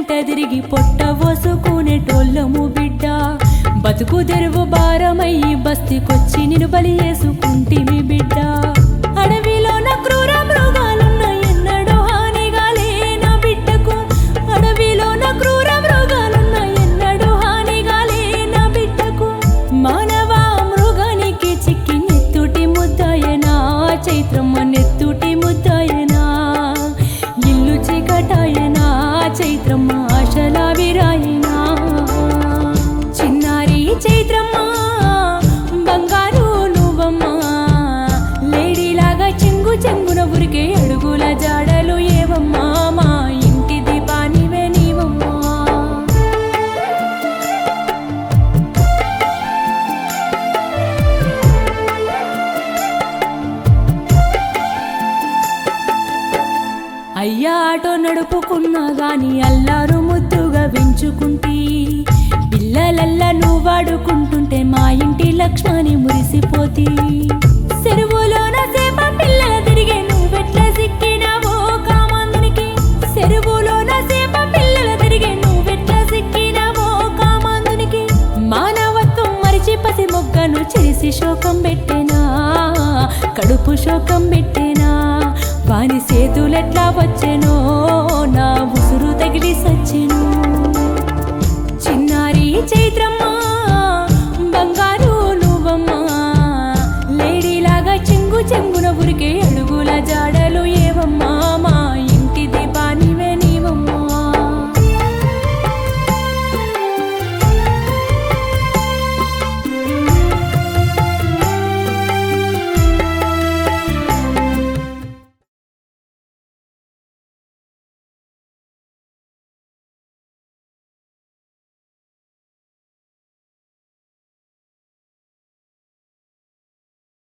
వెంట తిరిగి పొట్ట పోసుకునేటోళ్ళము బిడ్డ బతుకు తెరువు భారమయ్యి బస్తికొచ్చి నిన్ను బలి చేసుకుంటిమి బిడ్డ అడవిలో నా క్రూర మృగాలున్న ఎన్నడో హానిగా లేనా బిడ్డకు అడవిలో నా క్రూర మృగాలున్న ఎన్నడో హానిగా లేనా బిడ్డకు మానవ మృగానికి చిక్కి నెత్తుటి ముద్దాయనా చైత్రమ్మ నెత్తుటి ముద్దాయనా ఇల్లు చీకటాయనా చైత్రమ్మ ఆశల విరాయనా చిన్నారి చైత్రమ్మ బంగారు నువ్వమ్మా లేడీలాగా చెంగు చెంగున ఉరికే అడుగుల జాడలు ఏవమ్మా మా ఇంటి దీపానివే నీవమ్మా అయ్యా ఆటో నడుపుకున్నా గాని అల్లారు ముద్దుగా పెంచుకుంటీ పిల్లలల్లా నువ్వు వాడుకుంటుంటే మా ఇంటి లక్ష్మణి మురిసిపోతి చెరువులోన సేప పిల్లల తిరిగే నువ్వెట్లా సిక్కినావో కామాందునికి చెరువులోన సేప పిల్లల తిరిగే నువ్వెట్లా సిక్కినావో కామాందునికి మానవత్వం మరిచి పసి మొగ్గను చేసి శోకం పెట్టేనా కడుపు శోకం పెట్టేనా వాని సేతులెట్లా వచ్చే